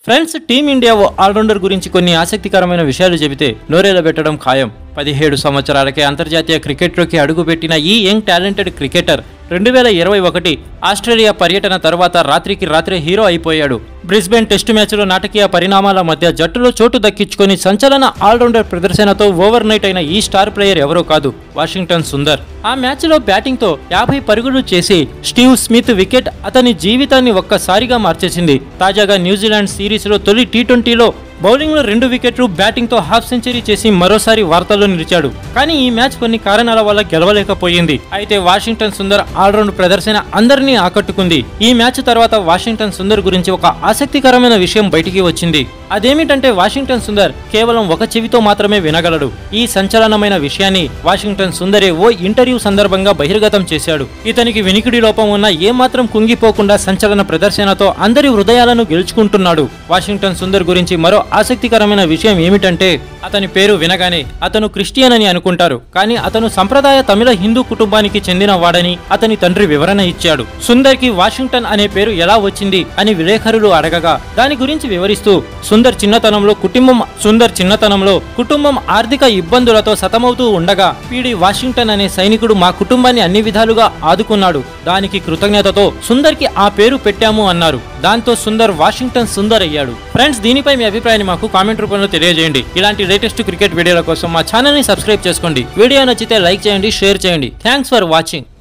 friends team India ఓ allrounder గురించి కొన్ని ఆసక్తికరమైన విషయాలు చెబితే నోరేల పెట్టడం ఖాయం పదిహేడు సంవత్సరాలకే అంతర్జాతీయ క్రికెట్లోకి అడుగుపెట్టిన ఈ యంగ్ టాలెంటెడ్ క్రికెటర్ రెండు వేల ఇరవై ఒకటి ఆస్ట్రేలియా పర్యటన తర్వాత రాత్రికి రాత్రే హీరో అయిపోయాడు బ్రిస్బెన్ టెస్టు మ్యాచ్లో నాటకీయ పరిణామాల మధ్య జట్టులో చోటు దక్కించుకొని సంచలన ఆల్రౌండర్ ప్రదర్శనతో ఓవర్ నైట్ అయిన ఈ స్టార్ ప్లేయర్ ఎవరో కాదు వాషింగ్టన్ సుందర్ ఆ మ్యాచ్లో బ్యాటింగ్తో యాభై పరుగులు చేసి స్టీవ్ స్మిత్ వికెట్ అతని జీవితాన్ని ఒక్కసారిగా మార్చేసింది తాజాగా న్యూజిలాండ్ సిరీస్లో తొలి టీ ట్వంటీలో బౌలింగ్లో రెండు వికెట్లు బ్యాటింగ్తో హాఫ్ సెంచరీ చేసి మరోసారి వార్తల్లో నిలిచాడు కానీ ఈ మ్యాచ్ కొన్ని కారణాల వల్ల గెలవలేకపోయింది అయితే వాషింగ్టన్ సుందర్ ఆల్రౌండ్ ప్రదర్శన అందరినీ ఆకట్టుకుంది ఈ మ్యాచ్ తర్వాత వాషింగ్టన్ సుందర్ గురించి ఒక ఆసక్తికరమైన విషయం బయటికి వచ్చింది అదేమిటంటే వాషింగ్టన్ సుందర్ కేవలం ఒక చెవితో మాత్రమే వినగలడు ఈ సంచలనమైన విషయాన్ని వాషింగ్టన్ సుందరే ఓ ఇంటర్వ్యూ సందర్భంగా బహిర్గతం చేశాడు ఇతనికి వినికిడి లోపం ఉన్న ఏమాత్రం కుంగిపోకుండా సంచలన ప్రదర్శనతో అందరి హృదయాలను గెలుచుకుంటున్నాడు వాషింగ్టన్ సుందర్ గురించి మరో ఆసక్తికరమైన విషయం ఏమిటంటే అతని పేరు వినగానే అతను క్రిస్టియన్ అని అనుకుంటారు కానీ అతను సంప్రదాయ తమిళ హిందూ కుటుంబానికి చెందిన వాడని అతని తండ్రి వివరణ ఇచ్చాడు సుందర్ కి వాషింగ్టన్ అనే పేరు ఎలా వచ్చింది అని విలేకరులు అడగగా దాని గురించి వివరిస్తూ సుందర్ చిన్నతనంలో కుటుంబం సుందర్ చిన్నతనంలో కుటుంబం ఆర్థిక ఇబ్బందులతో సతమవుతూ ఉండగా పీడి వాషింగ్టన్ అనే సైనికుడు మా కుటుంబాన్ని అన్ని విధాలుగా ఆదుకున్నాడు దానికి కృతజ్ఞతతో సుందర్ కి ఆ పేరు పెట్టాము అన్నారు దాంతో సుందర్ వాషింగ్టన్ సుందర్ అయ్యాడు ఫ్రెండ్స్ దీనిపై మీ అభిప్రాయాన్ని మాకు కామెంట్ రూపంలో తెలియజేయండి ఇలాంటి లేటెస్ట్ క్రికెట్ వీడియోల కోసం మా ఛానల్ ని సబ్స్క్రైబ్ చేసుకోండి వీడియో నచ్చితే లైక్ చేయండి షేర్ చేయండి థ్యాంక్స్ ఫర్ వాచింగ్